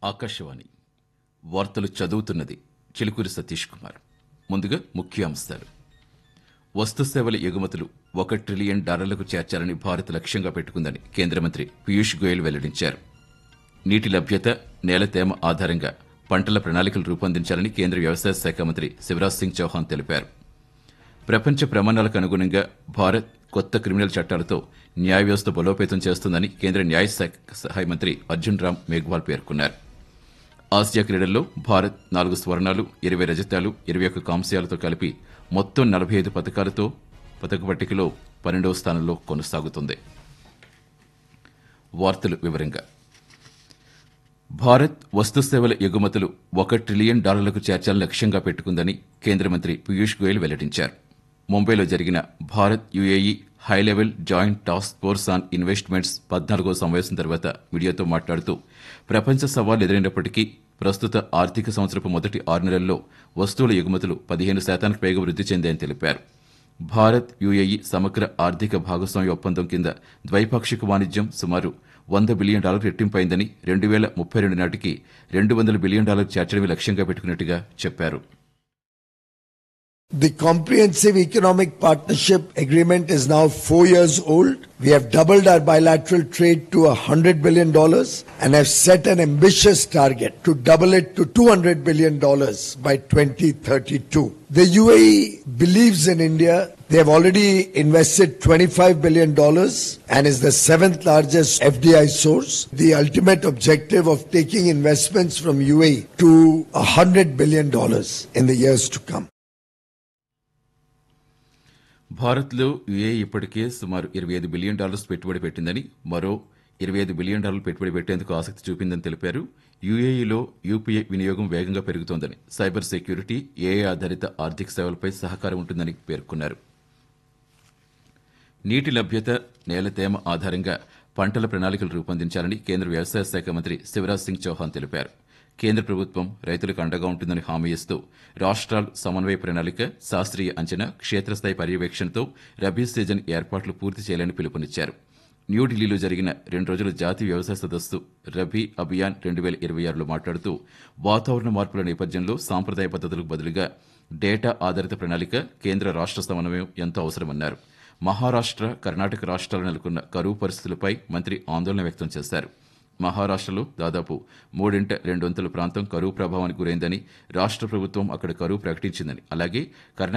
ఆకాశవాణి వార్తలు చదువుతున్నది చిలుకూరి సతీష్ కుమార్ ముందుగా ముఖ్యాంశాలు వస్తు సేవల ఎగుమతులు ఒక ట్రిలియన్ డాలర్లకు చేర్చాలని భారత్ లక్ష్యంగా పెట్టుకుందని కేంద్ర మంత్రి పీయూష్ గోయల్ వెల్లడించారు నీటి లభ్యత నేల తేమ ఆధారంగా పంటల ప్రణాళికలు రూపొందించాలని కేంద్ర వ్యవసాయ శాఖ మంత్రి శివరాజ్ సింగ్ చౌహాన్ తెలిపారు ప్రపంచ ప్రమాణాలకు అనుగుణంగా భారత్ కొత్త క్రిమినల్ చట్టాలతో న్యాయ వ్యవస్థ బలోపేతం చేస్తుందని కేంద్ర న్యాయ శాఖ సహాయ మంత్రి అర్జున్ రామ్ మేఘ్వాల్ పేర్కొన్నారు ఆసియా క్రీడల్లో భారత్ నాలుగు స్వర్ణాలు ఇరవై రజతాలు ఇరవై ఒక్క కాంస్యాలతో కలిపి మొత్తం నలభై ఐదు పథకాలతో పథక పట్టికలో పన్నెండవ స్థానంలో కొనసాగుతుంది వార్తలు వివరంగా భారత్ వస్తు సేవల ఎగుమతులు ఒక ట్రిలియన్ డాలర్లకు చేర్చాలని లక్ష్యంగా పెట్టుకుందని కేంద్ర మంత్రి పీయూష్ గోయల్ వెల్లడించారు ముంబైలో జరిగిన Bharat UAE high level joint task force on investments పద్నాలుగో సమావేశం తర్వాత మీడియాతో మాట్లాడుతూ ప్రపంచ సవాళ్లు ఎదురైనప్పటికీ ప్రస్తుత ఆర్థిక సంవత్సరపు మొదటి ఆరు నెలల్లో వస్తువుల ఎగుమతులు పదిహేను శాతానికి పైగా వృద్ధి చెందాయని తెలిపారు భారత్ యుఏఈ సమగ్ర ఆర్థిక భాగస్వామ్య ఒప్పందం కింద ద్వైపాక్షిక వాణిజ్యం సుమారు వంద బిలియన్ డాలర్ రెట్టింపైందని రెండు వేల ముప్పై రెండు నాటికి రెండు వందల బిలియన్ డాలర్ చేర్చడమే లక్ష్యంగా పెట్టుకున్నట్టుగా చెప్పారు The Comprehensive Economic Partnership Agreement is now four years old. We have doubled our bilateral trade to $100 billion and have set an ambitious target to double it to $200 billion by 2032. The UAE believes in India. They have already invested $25 billion and is the seventh largest FDI source. The ultimate objective of taking investments from UAE to $100 billion in the years to come. భారత్లో UAE ఇప్పటికే సుమారు ఇరవై ఐదు billion dollars పెట్టుబడి పెట్టిందని మరో ఇరవై ఐదు బిలియన్ డాలర్లు పెట్టుబడి పెట్టేందుకు ఆసక్తి చూపిందని తెలిపారు యుఏఈలో యూపీఐ వినియోగం వేగంగా పెరుగుతోందని సైబర్ సెక్యూరిటీ ఏఐ ఆధారిత ఆర్థిక సేవలపై సహకారం ఉంటుందని పేర్కొన్నారు నీటి లభ్యత నేల తేమ ఆధారంగా పంటల ప్రణాళికలు రూపొందించాలని కేంద్ర వ్యవసాయ శాఖ మంత్రి శివరాజ్ సింగ్ చౌహాన్ తెలిపారు కేంద్ర ప్రభుత్వం రైతులకు అండగా ఉంటుందని హామీ ఇస్తూ రాష్ట్రాలు సమన్వయ ప్రణాళిక శాస్త్రీయ అంచనా క్షేత్రస్థాయి పర్యవేక్షణతో రబీ సీజన్ ఏర్పాట్లు పూర్తి చేయాలని పిలుపునిచ్చారు న్యూఢిల్లీలో జరిగిన రెండు రోజుల జాతీయ వ్యవసాయ సదస్సు రబీ అభియాన్ రెండు వేల ఇరవై ఆరులో మాట్లాడుతూ వాతావరణ మార్పుల నేపథ్యంలో సాంప్రదాయ పద్ధతులకు బదులుగా డేటా ఆధారిత ప్రణాళిక కేంద్ర రాష్ట్ర సమన్వయం ఎంతో అవసరమన్నారు మహారాష్ట్ర కర్ణాటక రాష్ట్రాలు నెలకొన్న కరువు పరిస్థితులపై మంత్రి ఆందోళన వ్యక్తం చేశారు మహారాష్ట్రలో దాదాపు మూడింట రెండు వంతుల ప్రాంతం కరువు ప్రభావానికి గురైందని రాష్ట్ర ప్రభుత్వం అక్కడ కరువు ప్రకటించిందని అలాగే కర్ణాటక